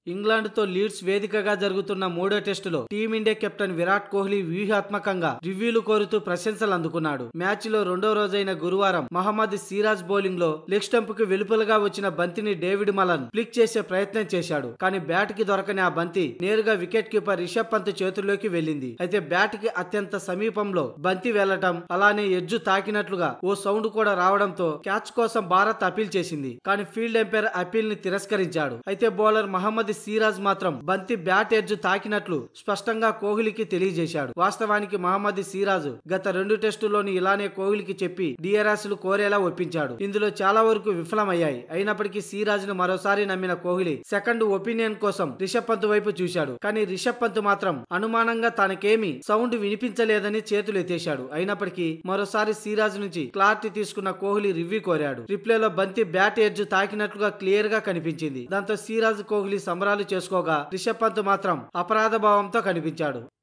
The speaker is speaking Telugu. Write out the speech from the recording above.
ఇంగ్లాండ్తో లీడ్స్ వేదికగా జరుగుతున్న మూడో టెస్టులో టీమిండియా కెప్టెన్ విరాట్ కోహ్లీ వ్యూహాత్మకంగా రివ్యూలు కోరుతూ ప్రశంసలు అందుకున్నాడు మ్యాచ్ లో రెండో రోజైన గురువారం మహమ్మద్ సిరాజ్ బౌలింగ్ లో లెగ్ స్టంప్ కు వెలుపలగా వచ్చిన బంతిని డేవిడ్ మలన్ ఫ్లిక్ చేసే ప్రయత్నం చేశాడు కానీ బ్యాట్ కి దొరకని ఆ బంతి నేరుగా వికెట్ కీపర్ రిషబ్ పంత్ చేతుల్లోకి వెళ్ళింది అయితే బ్యాట్ కి అత్యంత సమీపంలో బంతి వెళ్లటం అలానే ఎడ్జు తాకినట్లుగా ఓ సౌండ్ కూడా రావడంతో క్యాచ్ కోసం భారత్ అపీల్ చేసింది కానీ ఫీల్డ్ ఎంపైర్ అపీల్ ని తిరస్కరించాడు అయితే బౌలర్ మహమ్మద్ సిరాజ్ మాత్రం బంతి బ్యాట్ ఎడ్జ్ తాకినట్లు స్పష్టంగా కోహ్లీకి తెలియజేశాడు వాస్తవానికి మహమ్మద్ సిరాజ్ గత రెండు టెస్టుల్లోని ఇలానే కోహ్లీకి చెప్పి డిఆర్ఎస్ లు కోరేలా ఒప్పించాడు ఇందులో చాలా వరకు విఫలమయ్యాయి అయినప్పటికీ సిరాజ్ ను మరోసారి నమ్మిన కోహ్లీ సెకండ్ ఒపీనియన్ కోసం రిషబ్ పంత్ వైపు చూశాడు కానీ రిషబ్ పంత్ మాత్రం అనుమానంగా తనకేమి సౌండ్ వినిపించలేదని చేతులు ఎత్తేశాడు అయినప్పటికీ మరోసారి సిరాజ్ నుంచి క్లారిటీ తీసుకున్న కోహ్లీ రివ్యూ కోరాడు రిప్లేలో బంతి బ్యాట్ ఎడ్జ్ తాకినట్లుగా క్లియర్ గా కనిపించింది దాంతో సిరాజ్ కోహ్లీ సంబరాలు చేసుకోగా రిషబ్ పంత్ మాత్రం అపరాధ భావంతో కనిపించాడు